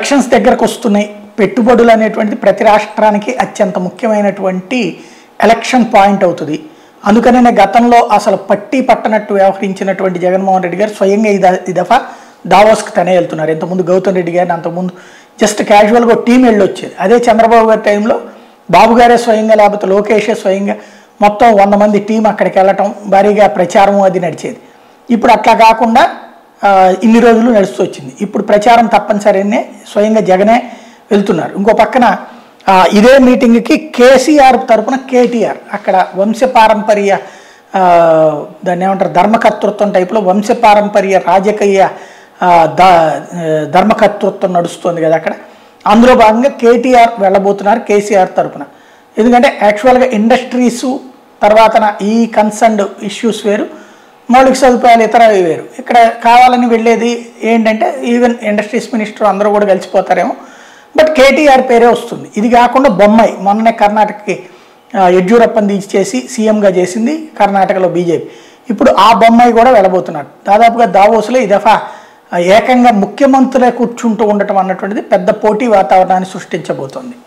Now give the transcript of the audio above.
elections దగ్గరకు వస్తున్నాయి పెట్టుబడులు అనేటువంటిది ప్రతి రాష్ట్రానికి అత్యంత ముఖ్యమైనటువంటి ఎలక్షన్ పాయింట్ అవుతుంది అందుకనే గతంలో అసలు పట్టి పట్టనట్టు వ్యవహరించినటువంటి జగన్మోహన్ రెడ్డి గారు స్వయంగా ఈ ద- ఈ దఫా దావోస్కి తనే వెళ్తున్నారు ఇంతకుముందు గౌతమ్ రెడ్డి గారిని అంతకుముందు జస్ట్ క్యాజువల్గా టీం వెళ్ళి వచ్చేది అదే చంద్రబాబు గారి టైంలో బాబు గారే స్వయంగా లేకపోతే లోకేషే స్వయంగా మొత్తం వంద మంది టీం అక్కడికి వెళ్ళటం భారీగా ప్రచారం అది నడిచేది ఇప్పుడు అట్లా కాకుండా ఆ, ఇన్ని రోజులు నడుస్తూ వచ్చింది ఇప్పుడు ప్రచారం తప్పనిసరినే స్వయంగా జగనే వెళ్తున్నారు ఇంకో పక్కన ఆ, ఇదే మీటింగ్కి కేసీఆర్ తరపున కేటీఆర్ అక్కడ వంశపారంపర్య ఆ, దాన్ని ఏమంటారు ధర్మకర్తృత్వం టైప్లో వంశపారంపర్య రాజకీయ ఆ, ద ఆ, ధర్మకర్తృత్వం నడుస్తుంది కదా అక్కడ అందులో భాగంగా కేటీఆర్ వెళ్ళబోతున్నారు కేసీఆర్ తరపున ఎందుకంటే యాక్చువల్గా ఇండస్ట్రీసు తర్వాత ఈ కన్సర్న్డ్ ఇష్యూస్ వేరు మౌలిక సదుపాయాలు ఇతర వేరు ఇక్కడ కావాలని వెళ్ళేది ఏంటంటే ఈవెన్ ఇండస్ట్రీస్ మినిస్టర్ అందరూ కూడా కలిసిపోతారేమో బట్ కేటీఆర్ పేరే వస్తుంది ఇది కాకుండా బొమ్మాయి మొన్ననే కర్ణాటకకి ఆ, యడ్యూరప్పని తీసేసి సీఎంగా చేసింది కర్ణాటకలో బీజేపీ ఇప్పుడు ఆ బొమ్మాయి కూడా వెళ్ళబోతున్నారు దాదాపుగా దావోస్లో ఈ దఫా ఆ, ఏకంగా ముఖ్యమంత్రులే కూర్చుంటూ ఉండటం అన్నటువంటిది పెద్ద పోటీ వాతావరణాన్ని సృష్టించబోతోంది